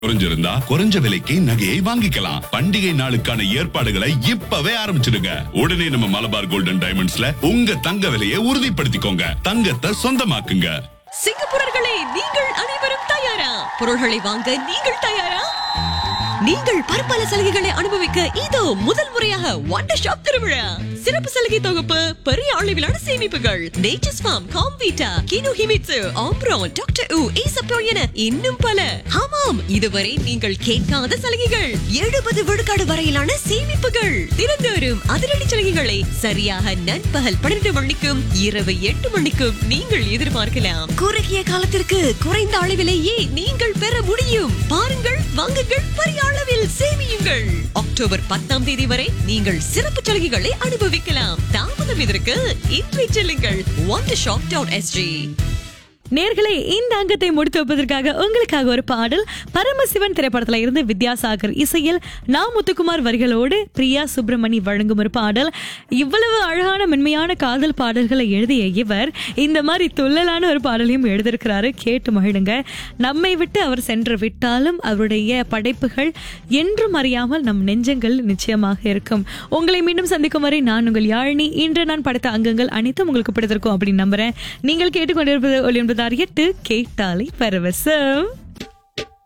குறைஞ்சிருந்தா குறைஞ்ச விலைக்கு நகையை வாங்கிக்கலாம் பண்டிகை நாளுக்கான ஏற்பாடுகளை இப்பவே ஆரம்பிச்சிடுங்க உடனே நம்ம மலபார் கோல்டன் டைமண்ட்ஸ்ல உங்க தங்க விலையை உறுதிப்படுத்திக்கோங்க தங்கத்தை சொந்தமாக்குங்க சிங்கப்பூரர்களே நீங்கள் அனைவரும் தயாரா பொருள்களை வாங்க நீங்கள் தயாரா நீங்கள் பற்பல சலுகைகளை அனுபவிக்க இதோ முதல் முறையாக வண்டர் ஷாப் திருவிழா சிறப்பு சலுகை தொகுப்பு பெரிய அளவிலான சேமிப்புகள் Nature's Farm Comvita Kinohimitsu Ambrone doctor உ ஈசப்போ என இன்னும் பல ஆமாம் இதுவரை நீங்கள் கேட்காத சலுகைகள் எழுபது விழுக்காடு வரையிலான சேமிப்புகள் தினந்தோறும் அதிரடி சலுகைகளை சரியாக நண்பகல் பன்னிரண்டு மணிக்கும் இரவு எட்டு மணிக்கும் நீங்கள் எதிர்பார்க்கலாம் குறுகிய காலத்திற்கு குறைந்த அளவிலேயே நீங்கள் பெற முடியும் பாருங்கள் வாங்குங்கள் பெரிய அளவில் சேமியுங்கள் அக்டோபர் பத்தாம் தேதி வரை நீங்கள் சிறப்பு சலுகைகளை அனுபவிக்கலாம் தாமதம் இதற்கு இன்றை செல்லுங்கள் ஒன் ஷாப் டாட் எஸ்ஜி நேர்களே இந்த அங்கத்தை முடித்து வைப்பதற்காக உங்களுக்காக ஒரு பாடல் பரமசிவன் திரைப்படத்துல இருந்து வித்யாசாகர் இசையில் நா முத்துக்குமார் வரிகளோடு பிரியா சுப்பிரமணி வழங்கும் ஒரு பாடல் இவ்வளவு அழகான மென்மையான காதல் பாடல்களை எழுதிய இவர் இந்த மாதிரி துள்ளலான ஒரு பாடலையும் எழுதியிருக்கிறாரு கேட்டு மகிழுங்க நம்மை விட்டு அவர் சென்று விட்டாலும் அவருடைய படைப்புகள் என்றும் அறியாமல் நம் நெஞ்சங்கள் நிச்சயமாக இருக்கும் உங்களை மீண்டும் சந்திக்கும் வரை நான் உங்கள் யாழினி இன்று நான் படைத்த அங்கங்கள் அனைத்தும் உங்களுக்கு பிடித்திருக்கும் அப்படின்னு நம்புறேன் நீங்கள் கேட்டுக்கொண்டிருப்பது ஒளியன்பதார் எட்டு கேட்டாலே பரவசம்